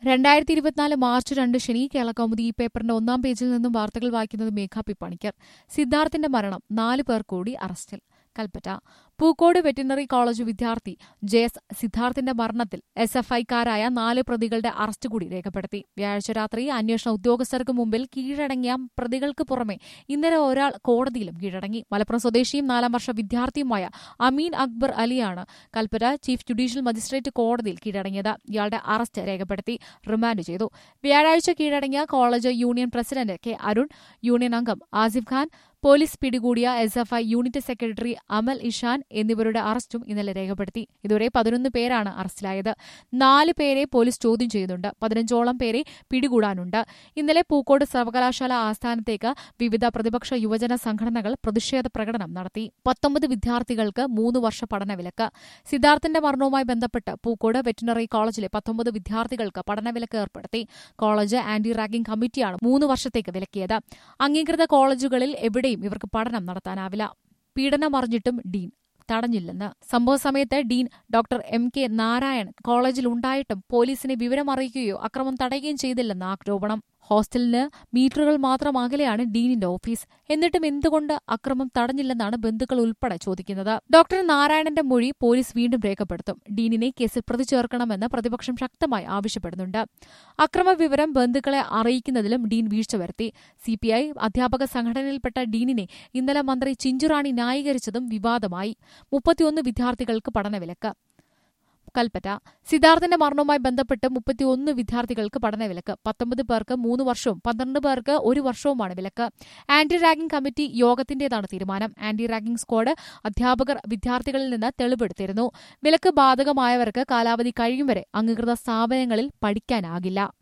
രണ്ടായിരത്തി ഇരുപത്തിനാല് മാർച്ച് രണ്ട് ശനി കേരളകൗമുദി ഈ പേപ്പറിന്റെ ഒന്നാം പേജിൽ നിന്നും വാർത്തകൾ വായിക്കുന്നത് മേഘ പി പണിക്കർ സിദ്ധാർത്ഥിന്റെ മരണം നാല് പേർ കൂടി അറസ്റ്റിൽ കൽപ്പറ്റ പൂക്കോട് വെറ്റിനറി കോളേജ് വിദ്യാർത്ഥി ജെ എസ് സിദ്ധാർത്ഥിന്റെ മരണത്തിൽ എസ് എഫ് ഐക്കാരായ നാല് പ്രതികളുടെ അറസ്റ്റ് കൂടി രേഖപ്പെടുത്തി വ്യാഴാഴ്ച രാത്രി അന്വേഷണ ഉദ്യോഗസ്ഥർക്ക് മുമ്പിൽ കീഴടങ്ങിയ പ്രതികൾക്ക് പുറമെ ഇന്നലെ ഒരാൾ കോടതിയിലും കീഴടങ്ങി മലപ്പുറം സ്വദേശിയും നാലാം വർഷ വിദ്യാർത്ഥിയുമായ അമീൻ അക്ബർ അലിയാണ് കൽപ്പറ്റ ചീഫ് ജുഡീഷ്യൽ മജിസ്ട്രേറ്റ് കോടതിയിൽ കീഴടങ്ങിയത് ഇയാളുടെ അറസ്റ്റ് രേഖപ്പെടുത്തി റിമാൻഡ് ചെയ്തു വ്യാഴാഴ്ച കീഴടങ്ങിയ college union president K Arun union അംഗം ആസിഫ് ഖാൻ പോലീസ് പിടികൂടിയ S F I unit secretary Amal Ishan എന്നിവരുടെ അറസ്റ്റും ഇന്നലെ രേഖപ്പെടുത്തി ഇതുവരെ പതിനൊന്ന് പേരാണ് അറസ്റ്റിലായത് നാല് പേരെ പോലീസ് ചോദ്യം ചെയ്യുന്നുണ്ട് പതിനഞ്ചോളം പേരെ പിടികൂടാനുണ്ട് ഇന്നലെ പൂക്കോട് സർവകലാശാല ആസ്ഥാനത്തേക്ക് വിവിധ പ്രതിപക്ഷ യുവജന സംഘടനകൾ പ്രതിഷേധ പ്രകടനം നടത്തി പത്തൊമ്പത് വിദ്യാർത്ഥികൾക്ക് മൂന്ന് വർഷ പഠനവിലക്ക് സിദ്ധാർത്ഥിന്റെ മരണവുമായി ബന്ധപ്പെട്ട് പൂക്കോട് വെറ്റിനറി കോളേജിലെ പത്തൊമ്പത് വിദ്യാർത്ഥികൾക്ക് പഠനവിലക്ക് ഏർപ്പെടുത്തി കോളേജ് ആന്റി റാഗിംഗ് കമ്മിറ്റിയാണ് മൂന്ന് വർഷത്തേക്ക് വിലക്കിയത് അംഗീകൃത കോളേജുകളിൽ എവിടെയും ഇവർക്ക് പഠനം നടത്താനാവില്ല പീഡനം അറിഞ്ഞിട്ടും ഡീൻ തടഞ്ഞില്ലെന്ന് സംഭവ സമയത്ത് dean doctor M K Narayanan കോളേജിൽ ഉണ്ടായിട്ടും പോലീസിനെ വിവരമറിയിക്കുകയോ അക്രമം തടയുകയും ചെയ്തില്ലെന്ന് ആരോപണം ഹോസ്റ്റലിന് മീറ്ററുകൾ മാത്രം അകലെയാണ് ഡീനിന്റെ ഓഫീസ് എന്നിട്ടും എന്തുകൊണ്ട് അക്രമം തടഞ്ഞില്ലെന്നാണ് ബന്ധുക്കൾ ഉൾപ്പെടെ ചോദിക്കുന്നത് ഡോക്ടർ നാരായണന്റെ മൊഴി പോലീസ് വീണ്ടും രേഖപ്പെടുത്തും ഡീനിനെ കേസിൽ പ്രതി ചേർക്കണമെന്ന് പ്രതിപക്ഷം ശക്തമായി ആവശ്യപ്പെടുന്നുണ്ട് അക്രമ വിവരം ബന്ധുക്കളെ അറിയിക്കുന്നതിലും ഡീൻ വീഴ്ച വരുത്തി സിപിഐ അധ്യാപക സംഘടനയിൽപ്പെട്ട ഡീനിനെ ഇന്നലെ മന്ത്രി ചിഞ്ചുറാണി ന്യായീകരിച്ചതും വിവാദമായി മുപ്പത്തിയൊന്ന് വിദ്യാർത്ഥികൾക്ക് പഠനവിലക്ക് കൽപ്പറ്റ സിദ്ധാർത്ഥിന്റെ മരണവുമായി ബന്ധപ്പെട്ട് മുപ്പത്തിയൊന്ന് വിദ്യാർത്ഥികൾക്ക് പഠനവിലക്ക് പത്തൊമ്പത് പേർക്ക് മൂന്ന് വർഷവും പന്ത്രണ്ട് പേർക്ക് ഒരു വർഷവുമാണ് വിലക്ക് ആന്റി റാഗിംഗ് കമ്മിറ്റി യോഗത്തിന്റേതാണ് തീരുമാനം ആന്റി റാഗിംഗ് സ്ക്വാഡ് അധ്യാപകർ വിദ്യാർത്ഥികളിൽ നിന്ന് തെളിവെടുത്തിരുന്നു വിലക്ക് ബാധകമായവർക്ക് കാലാവധി കഴിയും വരെ അംഗീകൃത സ്ഥാപനങ്ങളിൽ പഠിക്കാനാകില്ല